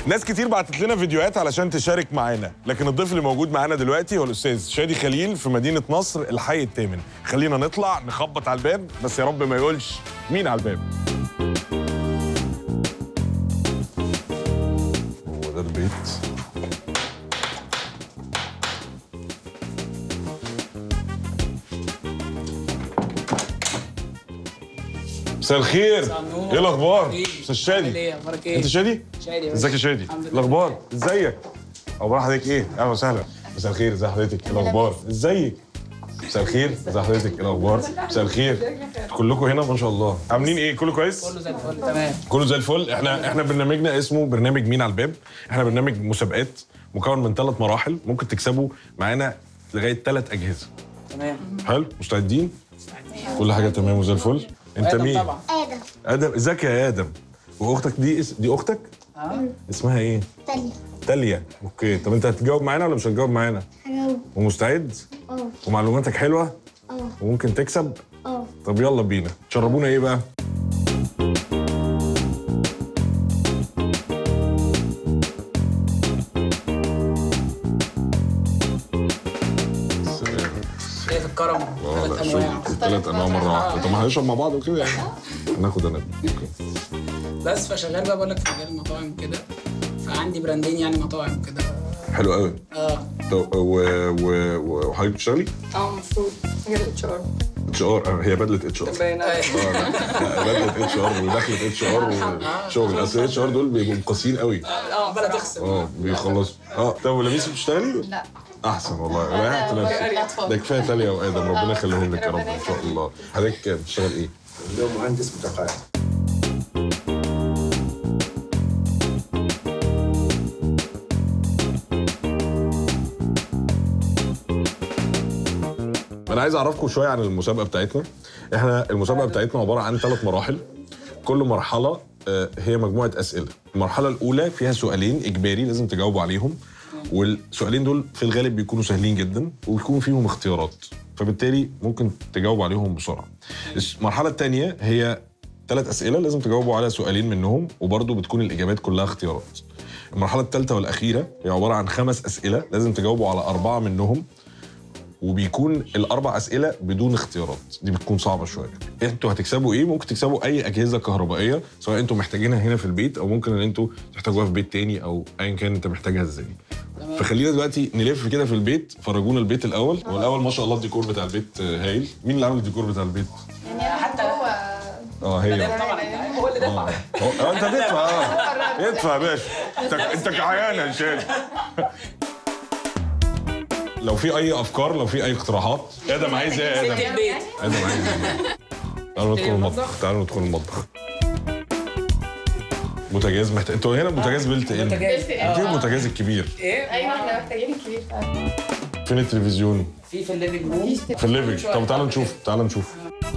ناس كتير بعتت لنا فيديوهات علشان تشارك معانا لكن الضيف اللي موجود معانا دلوقتي هو الاستاذ شادي خليل في مدينه نصر الحي الثامن خلينا نطلع نخبط على الباب بس يا رب ما يقولش مين على الباب هو ده البيت مساء الخير مساء النور. ايه الاخبار حبيبي. استاذ عامل شادي ايه اخبارك ايه انت شادي شادي يا ازيك يا باشا. شادي الحمد لله. الاخبار ازيك اخبار حضرتك ايه اهلا وسهلا مساء الخير ازي حضرتك ايه الاخبار ازيك مساء الخير ازي حضرتك ايه الاخبار مساء الخير كلكم هنا ما شاء الله عاملين ايه كله كويس كله زي الفل تمام كله زي الفل احنا احنا برنامجنا اسمه برنامج مين على الباب احنا برنامج مسابقات مكون من ثلاث مراحل ممكن تكسبوا معانا لغايه ثلاث اجهزه تمام حلو مستعدين كل حاجه تمام وزي الفل انت وآدم مين طبعا آدم ادم ازيك يا ادم واختك دي اس... دي اختك اه اسمها ايه تاني تاليا اوكي طب انت هتجاوب معانا ولا مش هتجاوب معانا هنو ومستعد اه ومعلوماتك حلوه اه وممكن تكسب اه طب يلا بينا تشربونا ايه بقى سلام. ايه في الكرم اه ثلاث لا انواع شوف ثلاث انواع مره واحده طب ما هنشرب مع بعض وكده يعني ناخد انا اوكي بس فشغال بقى بقول لك في مجال المطاعم كده فعندي براندين يعني مطاعم كده حلو قوي اه طب و و و- وحضرتك بتشتغلي؟ اه المفروض غير الاتش ار اتش ار هي بدله اتش ار باين اه لا لا بدله اتش ار ودخله اتش ار وشغل اصل اتش ار دول بيبقوا مقاسين قوي اه بلا تخسر اه بيخلصوا اه طب ولميس بتشتغلي؟ لا احسن والله ريحت نفسك ده كفايه تاليا وادم ربنا يخليهم لك يا رب ان شاء الله حضرتك بتشتغل ايه؟ اليوم مهندس متقاعد انا عايز اعرفكم شويه عن المسابقه بتاعتنا احنا المسابقه بتاعتنا عباره عن ثلاث مراحل كل مرحله آه، هي مجموعه اسئله المرحله الاولى فيها سؤالين اجباري لازم تجاوبوا عليهم والسؤالين دول في الغالب بيكونوا سهلين جدا وبيكون فيهم اختيارات فبالتالي ممكن تجاوبوا عليهم بسرعه المرحله الثانيه هي ثلاث اسئله لازم تجاوبوا على سؤالين منهم وبرضه بتكون الاجابات كلها اختيارات المرحله الثالثه والاخيره هي عباره عن خمس اسئله لازم تجاوبوا على اربعه منهم وبيكون الاربع اسئله بدون اختيارات دي بتكون صعبه شويه انتوا هتكسبوا ايه ممكن تكسبوا اي اجهزه كهربائيه سواء انتوا محتاجينها هنا في البيت او ممكن ان انتوا تحتاجوها في بيت تاني او ايا كان انت محتاجها ازاي فخلينا دلوقتي نلف كده في البيت فرجونا البيت الاول هو الاول ما شاء الله الديكور بتاع البيت آه، هايل مين اللي عامل الديكور بتاع البيت حتى اه هي مدام طبعا انت عارف. هو اللي اه هو- آه، انت تدفع اه ادفع يا باشا انت انت جعان يا شادي لو في اي افكار لو في اي اقتراحات ادم عايز ايه يا ست ادم البيت ادم عايز ايه تعالوا ندخل المطبخ تعالوا ندخل المطبخ بوتاجاز محتاج انتوا هنا بوتاجاز بلت ان بوتاجاز. اكيد البوتاجاز الكبير ايه ايوه احنا محتاجين الكبير فعلا فين التلفزيون في في الليفنج روم في الليفينج طب تعالوا نشوف تعالوا نشوف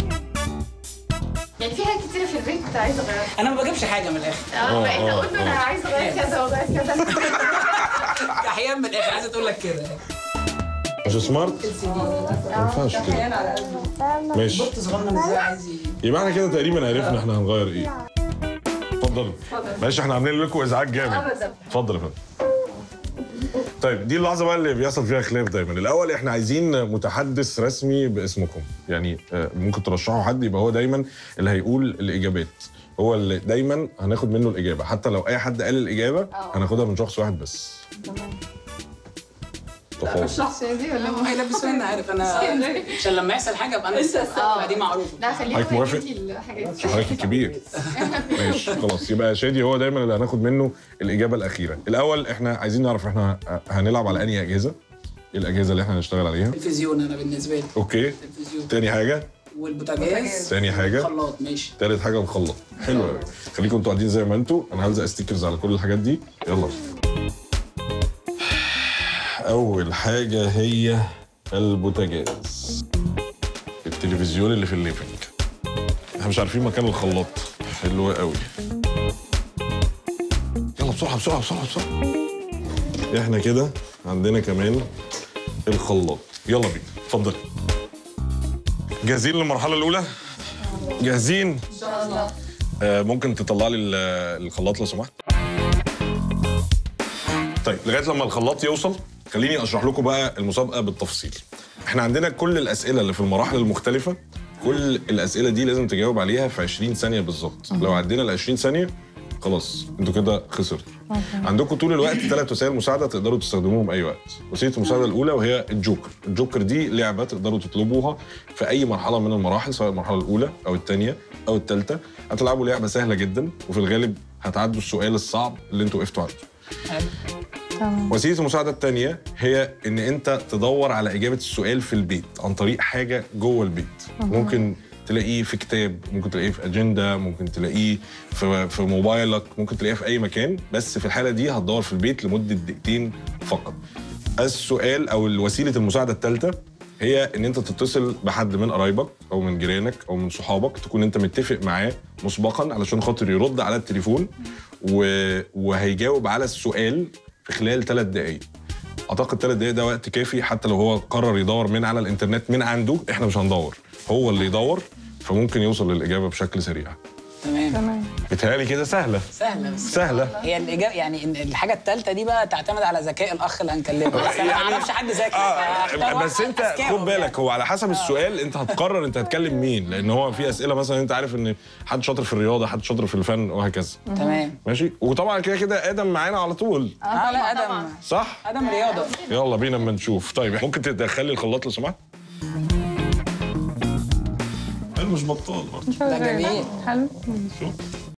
يعني في حاجات كتيره في البيت عايزه اغيرها انا ما بجيبش حاجه من الاخر اه بقيت آه، اقول له انا آه. عايزه اغير كذا واغير كذا احيانا من الاخر عايزه تقول لك كده مش سمارت ما ينفعش كده على قلبي ماشي بط صغنن ازاي عايز ي- يبقى احنا كده تقريبا عرفنا احنا هنغير ايه اتفضلوا ماشي احنا عاملين لكم ازعاج جامد ابدا اتفضل يا فندم طيب دي اللحظه بقى اللي بيحصل فيها خلاف دايما الاول احنا عايزين متحدث رسمي باسمكم يعني آه، ممكن ترشحوا حد يبقى هو دايما اللي هيقول الاجابات هو اللي دايما هناخد منه الاجابه حتى لو اي حد قال الاجابه هناخدها من شخص واحد بس تفاوض الشخصيه دي ولا ما يلبسونا عارف انا عشان لما يحصل حاجه ابقى انا السبب دي معروفه لا خلينا حضرتك موافق؟ انتي الحاجات دي حضرتك الكبير ماشي خلاص يبقى شادي هو دايما اللي هناخد منه الاجابه الاخيره الاول احنا عايزين نعرف احنا هنلعب على انهي اجهزه ايه الاجهزه اللي احنا هنشتغل عليها تلفزيون انا بالنسبه لي اوكي تلفزيون تاني حاجه والبوتاجاز تاني حاجه خلاط ماشي تالت حاجه الخلاط حلو قوي خليكم انتوا قاعدين زي ما انتوا انا هلزق ستيكرز على كل الحاجات دي يلا اول حاجه هي البوتاجاز التلفزيون اللي في الليفنج احنا مش عارفين مكان الخلاط حلو قوي يلا بسرعه بسرعه بسرعه بسرعه احنا كده عندنا كمان الخلاط يلا بينا اتفضل جاهزين للمرحله الاولى جاهزين ان شاء الله آه، ممكن تطلع لي ال- الخلاط لو سمحت طيب لغايه لما الخلاط يوصل خليني اشرح لكم بقى المسابقه بالتفصيل احنا عندنا كل الاسئله اللي في المراحل المختلفه كل الاسئله دي لازم تجاوب عليها في 20 ثانيه بالظبط لو عدينا ال 20 ثانيه خلاص انتوا كده خسرتوا عندكم طول الوقت ثلاث وسائل مساعده تقدروا تستخدموهم اي وقت وسيله المساعده الاولى وهي الجوكر الجوكر دي لعبه تقدروا تطلبوها في اي مرحله من المراحل سواء المرحله الاولى او الثانيه او الثالثه هتلعبوا لعبه سهله جدا وفي الغالب هتعدوا السؤال الصعب اللي انتوا وقفتوا عنده تمام وسيله المساعده الثانيه هي ان انت تدور على اجابه السؤال في البيت عن طريق حاجه جوه البيت ممكن تلاقيه في كتاب ممكن تلاقيه في اجنده ممكن تلاقيه في في موبايلك ممكن تلاقيه في اي مكان بس في الحاله دي هتدور في البيت لمده دقيقتين فقط السؤال او وسيله المساعده الثالثه هي ان انت تتصل بحد من قرايبك او من جيرانك او من صحابك تكون انت متفق معاه مسبقا علشان خاطر يرد على التليفون و... وهيجاوب على السؤال في خلال ثلاث دقائق اعتقد ثلاث دقائق ده وقت كافي حتى لو هو قرر يدور من على الانترنت من عنده احنا مش هندور هو اللي يدور فممكن يوصل للاجابه بشكل سريع تمام تمام بيتهيألي كده سهله سهله بس سهله هي الاجابه يعني إن الحاجه الثالثه دي بقى تعتمد على ذكاء الاخ اللي هنكلمه بس انا ما يعني- اعرفش حد ذكي اه فاختار بس واحد انت أذكاهم خد بالك هو على حسب السؤال انت هتقرر انت هتكلم مين لان هو في اسئله مثلا انت عارف ان حد شاطر في الرياضه حد شاطر في الفن وهكذا يعني. تمام ماشي وطبعا كده كده ادم معانا على طول اه لا ادم صح ادم رياضه يلا بينا اما نشوف طيب ممكن تدخلي الخلاط لو سمحت انا مش بطال برضه ده جميل حلو شوف